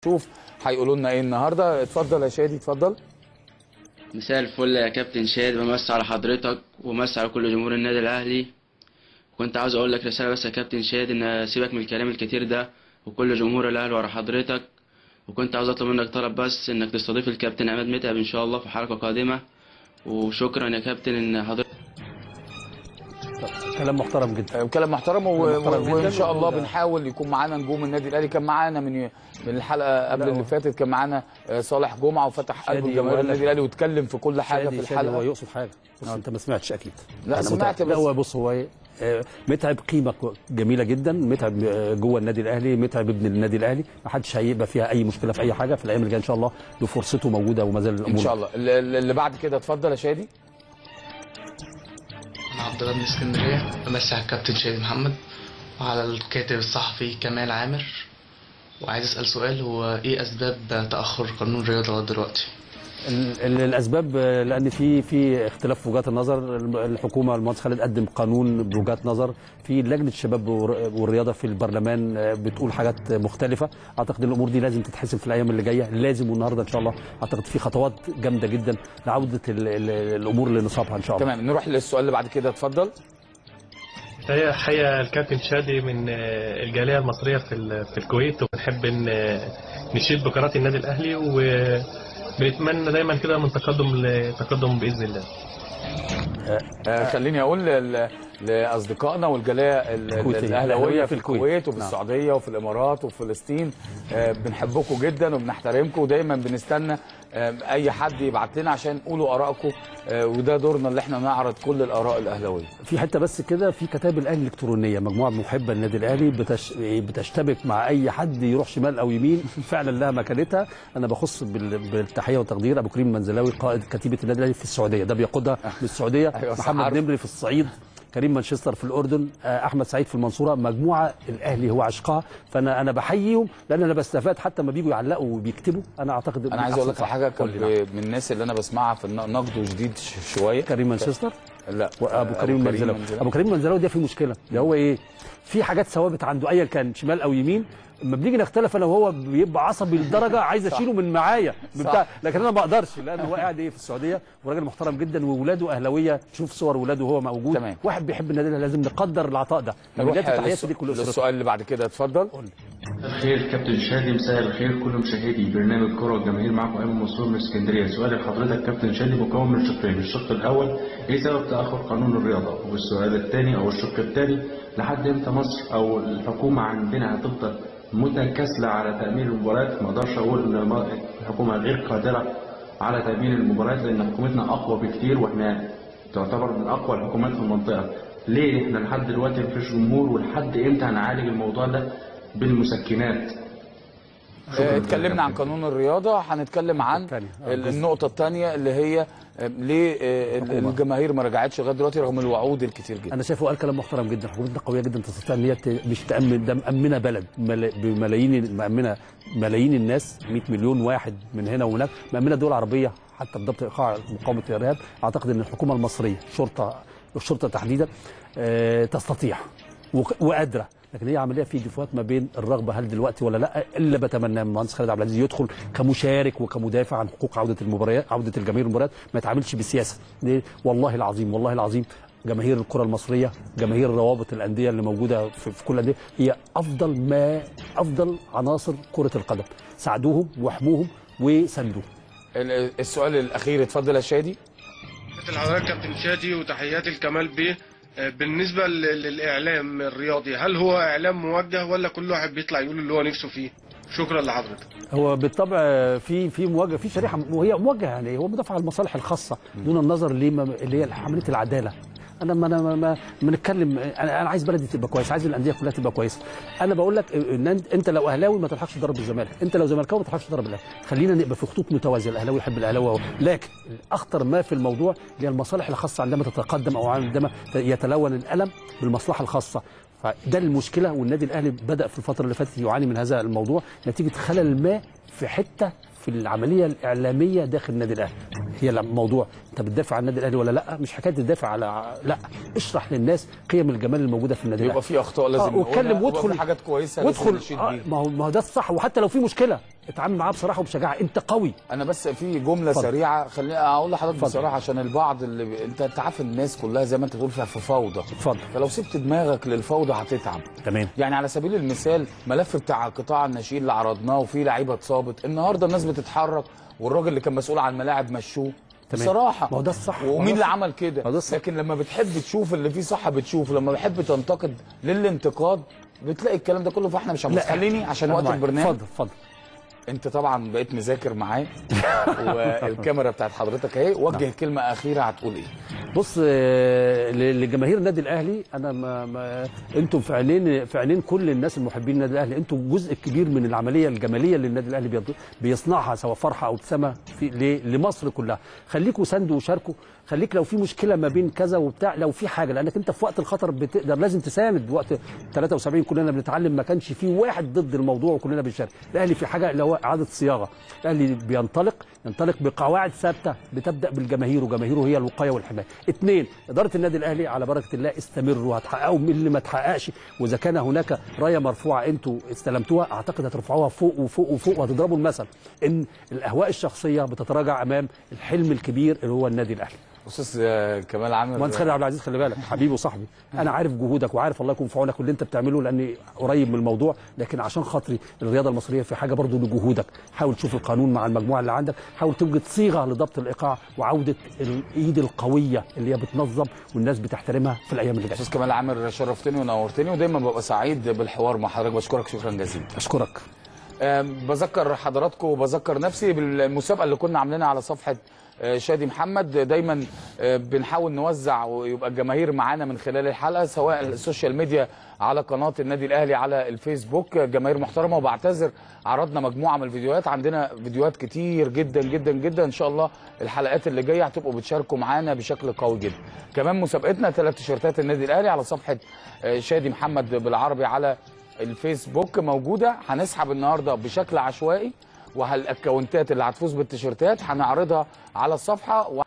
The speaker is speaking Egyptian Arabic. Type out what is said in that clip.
ونشوف هيقولوا لنا ايه النهارده اتفضل يا شادي اتفضل مساء الفل يا كابتن شاد بمسي على حضرتك ومسي على كل جمهور النادي الاهلي كنت عاوز اقول لك رساله بس يا كابتن شاد ان سيبك من الكلام الكتير ده وكل جمهور الاهلي ورا حضرتك وكنت عاوز اطلب منك طلب بس انك تستضيف الكابتن عماد متعب ان شاء الله في حلقه قادمه وشكرا يا كابتن ان حضرتك كلام محترم جدا آه، كلام محترم و... كلام محترم و... وان جداً. شاء الله وده- بنحاول يكون معانا نجوم النادي الاهلي كان معانا من من الحلقه قبل لا، اللي هو- فاتت كان معانا آه، صالح جمعه وفتح قلب شادي جماهير وقال النادي لك- الاهلي واتكلم في كل حاجه شادي في شادي هو الحلقه يقصد حاجه بص آه. انت ما سمعتش اكيد لا، أنا سمعت متأكد. بس. لا هو بص هو إيه، آه، متعب قيمه كو- جميله جدا متعب آه، جوه النادي الاهلي متعب ابن النادي الاهلي ما حدش هيبقى فيها اي مشكله في اي حاجه في الايام اللي جايه ان شاء الله له فرصته موجوده وما زال الامور ان شاء الله اللي اللي بعد كده اتفضل يا شادي أنا عبد الله من اسكندرية بمسي على الكابتن شادي محمد وعلى الكاتب الصحفي كمال عامر وعايز أسأل سؤال هو إيه أسباب تأخر قانون الرياضة لغاية دلوقتي؟ ال- ال- الاسباب آه، لان في في اختلاف في وجهات النظر الم- الحكومه المهندس خالد قدم قانون بوجهات نظر في لجنه الشباب والر- والرياضه في البرلمان آه، بتقول حاجات مختلفه اعتقد ان الامور دي لازم تتحسم في الايام اللي جايه لازم والنهارده ان شاء الله اعتقد في خطوات جامده جدا لعوده ال- ال- الامور لنصابها ان شاء الله تمام نروح للسؤال اللي بعد كده اتفضل هي حقيقة الكابتن شادي من آه، الجالية المصرية في ال- في الكويت وبنحب ان آه، نشيد بقناة النادي الأهلي وبنتمنى دايما كده من تقدم لتقدم بإذن الله. آه خليني اقول ل- لاصدقائنا والجاليه ال- ال- الكويتية. الاهلاويه الأهلاوية في في الكويت. الكويت وفي نعم. السعوديه وفي الامارات وفي فلسطين آه بنحبكم جدا وبنحترمكم ودايما بنستنى آه اي حد يبعت لنا عشان قولوا ارائكم آه وده دورنا اللي احنا نعرض كل الاراء الاهلاويه في حته بس كده في كتاب الاهلي الالكترونيه مجموعه محبه للنادي الاهلي بتش... بتشتبك مع اي حد يروح شمال او يمين فعلا لها مكانتها انا بخص بال... بالتحيه والتقدير ابو كريم منزلاوي قائد كتيبه النادي الاهلي في السعوديه ده بيقودها من السعوديه أيوة صح، محمد عارف. نمري في الصعيد كريم مانشستر في الاردن آه، احمد سعيد في المنصوره مجموعه الاهلي هو عشقها فانا انا بحييهم لان انا بستفاد حتى لما بيجوا يعلقوا وبيكتبوا انا اعتقد انا عايز اقول لك على حاجه قول لي نعم. كان من الناس اللي انا بسمعها في الن- نقد وجديد ش- شويه كريم مانشستر لا وابو آه، كريم منزلاوي ابو كريم منزلاوي ده في مشكله اللي هو ايه في حاجات ثوابت عنده ايا كان شمال او يمين لما بنيجي نختلف انا وهو بيبقى عصبي لدرجه عايز اشيله من معايا بتاع لكن انا ما اقدرش لان هو قاعد ايه في السعوديه وراجل محترم جدا واولاده اهلاويه تشوف صور اولاده وهو موجود تمام. واحد بيحب النادي الأهلي، لازم نقدر العطاء ده نروح بدايه للس- تحياتي لكل اسرته للسؤال اللي بعد كده اتفضل الخير كابتن شادي مساء الخير كل مشاهدي برنامج كرة الجماهير معكم ايمن منصور من اسكندريه سؤالي لحضرتك كابتن شادي مكون من شقين الشق الاول ايه سبب تاخر قانون الرياضه والسؤال الثاني او الشق الثاني لحد امتى مصر او الحكومه عندنا هتفضل متكاسله على تامين المباريات ما اقدرش اقول ان الم- الحكومه غير قادره على تامين المباريات لان حكومتنا اقوى بكتير واحنا تعتبر من اقوى الحكومات في المنطقه ليه احنا لحد دلوقتي مفيش جمهور ولحد امتى هنعالج الموضوع ده بالمسكنات آه، اتكلمنا عن قانون الرياضه هنتكلم عن التانية. آه، ال- جزء. النقطه الثانيه اللي هي آه، ليه آه، ال- حكومة. الجماهير ما رجعتش لغايه دلوقتي رغم الوعود الكتير جدا انا شايفه قال كلام محترم جدا حكومتنا قويه جدا تستطيع ان هي ت- مش تامن ده مامنه بلد ملا- بملايين مامنه ملايين الناس 100 مليون واحد من هنا وهناك مامنه دول عربيه حتى بضبط ايقاع مقاومه الارهاب اعتقد ان الحكومه المصريه شرطه الشرطه تحديدا آه، تستطيع وق- وقادره لكن هي عمليه في دفوات ما بين الرغبه هل دلوقتي ولا لا الا بتمنى من المهندس خالد عبد العزيز يدخل كمشارك وكمدافع عن حقوق عوده المباريات عوده الجماهير المباريات ما يتعاملش بالسياسه ليه؟ والله العظيم والله العظيم جماهير الكره المصريه جماهير روابط الانديه اللي موجوده في, في كل الانديه هي افضل ما افضل عناصر كره القدم ساعدوهم واحموهم وساندوهم ال- السؤال الاخير اتفضل يا شادي تحياتي لحضرتك كابتن شادي وتحياتي لكمال بيه آه، بالنسبة ل- للإعلام الرياضي هل هو إعلام موجه ولا كل واحد بيطلع يقول اللي هو نفسه فيه؟ شكرا لحضرتك هو بالطبع في في مواجهه في شريحه وهي موجهه يعني هو مدافع عن المصالح الخاصه دون النظر لما اللي هي عمليه العداله انا ما انا ما- ما بنتكلم انا انا عايز بلدي تبقى كويس عايز الانديه كلها تبقى كويسه انا بقول لك ان انت, انت لو اهلاوي ما تلحقش تضرب الزمالك انت لو زملكاوي ما تلحقش تضرب الاهلي خلينا نبقى في خطوط متوازيه الاهلاوي يحب الاهلاوي لكن الاخطر ما في الموضوع هي المصالح الخاصه عندما تتقدم او عندما يتلون الالم بالمصلحه الخاصه فده المشكله والنادي الاهلي بدا في الفتره اللي فاتت يعاني من هذا الموضوع نتيجه خلل ما في حته في العمليه الاعلاميه داخل النادي الاهلي هي الموضوع انت بتدافع عن النادي الاهلي ولا لا مش حكايه تدافع على لا اشرح للناس قيم الجمال الموجوده في النادي يبقى الاهلي في اخطاء لازم آه، نقولها، واتكلم ويبقى وادخل في حاجات كويسه لازم وادخل نشيد آه، بيها. ما هو ما هو ده الصح وحتى لو في مشكله اتعامل معاه بصراحه وبشجاعه انت قوي انا بس في جمله اتفضل. سريعه خليني اقول لحضرتك اتفضل. بصراحه عشان البعض اللي ب... انت انت عارف الناس كلها زي ما انت بتقول فيها في فوضى اتفضل فلو سبت دماغك للفوضى هتتعب تمام يعني على سبيل المثال ملف بتاع قطاع الناشئين اللي عرضناه وفيه لعيبه اتصابت النهارده الناس بتتحرك والراجل اللي كان مسؤول عن الملاعب مشوه تمام. بصراحه ما هو ده الصح ما هو ومين ده اللي الصح. عمل ما كده هو ده الصح. لكن لما بتحب تشوف اللي فيه صح بتشوف لما بتحب تنتقد للانتقاد بتلاقي الكلام ده كله فاحنا مش هنبص خليني عشان أنا وقت معاك. البرنامج اتفضل اتفضل انت طبعا بقيت مذاكر معاه والكاميرا بتاعت حضرتك اهي وجه كلمه اخيره هتقول ايه بص آه، ل- لجماهير النادي الاهلي انا ما, ما انتم في عينين في عينين كل الناس المحبين النادي الاهلي انتم جزء كبير من العمليه الجماليه اللي النادي الاهلي بيض- بيصنعها سواء فرحه او ابتسامه في ل- لمصر كلها خليكوا ساندوا وشاركوا خليك لو في مشكله ما بين كذا وبتاع لو في حاجه لانك انت في وقت الخطر بتقدر لازم تساند وقت 73 كلنا بنتعلم ما كانش في واحد ضد الموضوع وكلنا بنشارك الاهلي في حاجه اللي هو اعاده صياغه الاهلي بينطلق ينطلق بقواعد ثابته بتبدا بالجماهير وجماهيره هي الوقايه والحمايه اثنين اداره النادي الاهلي على بركه الله استمروا هتحققوا من اللي ما تحققش واذا كان هناك رايه مرفوعه انتوا استلمتوها اعتقد هترفعوها فوق وفوق وفوق وهتضربوا المثل ان الاهواء الشخصيه بتتراجع امام الحلم الكبير اللي هو النادي الاهلي استاذ آه، كمال عامر مهندس خالد عبد العزيز خلي بالك حبيبي وصاحبي انا عارف جهودك وعارف الله يكون في عونك واللي انت بتعمله لاني قريب من الموضوع لكن عشان خاطري الرياضه المصريه في حاجه برضو لجهودك حاول تشوف القانون مع المجموعه اللي عندك حاول توجد صيغه لضبط الايقاع وعوده الايد القويه اللي هي بتنظم والناس بتحترمها في الايام اللي جايه استاذ كمال عامر شرفتني ونورتني ودايما ببقى سعيد بالحوار مع حضرتك بشكرك شكرا جزيلا اشكرك آم، بذكر حضراتكم وبذكر نفسي بالمسابقه اللي كنا عاملينها على صفحه آه، شادي محمد دايما آه، بنحاول نوزع ويبقى الجماهير معانا من خلال الحلقه سواء السوشيال ميديا على قناه النادي الاهلي على الفيسبوك جماهير محترمه وبعتذر عرضنا مجموعه من الفيديوهات عندنا فيديوهات كتير جدا جدا جدا ان شاء الله الحلقات اللي جايه هتبقوا بتشاركوا معانا بشكل قوي جدا كمان مسابقتنا ثلاث تيشيرتات النادي الاهلي على صفحه آه، شادي محمد بالعربي على الفيسبوك موجوده هنسحب النهارده بشكل عشوائي وهالاكونتات اللي هتفوز بالتيشيرتات هنعرضها على الصفحه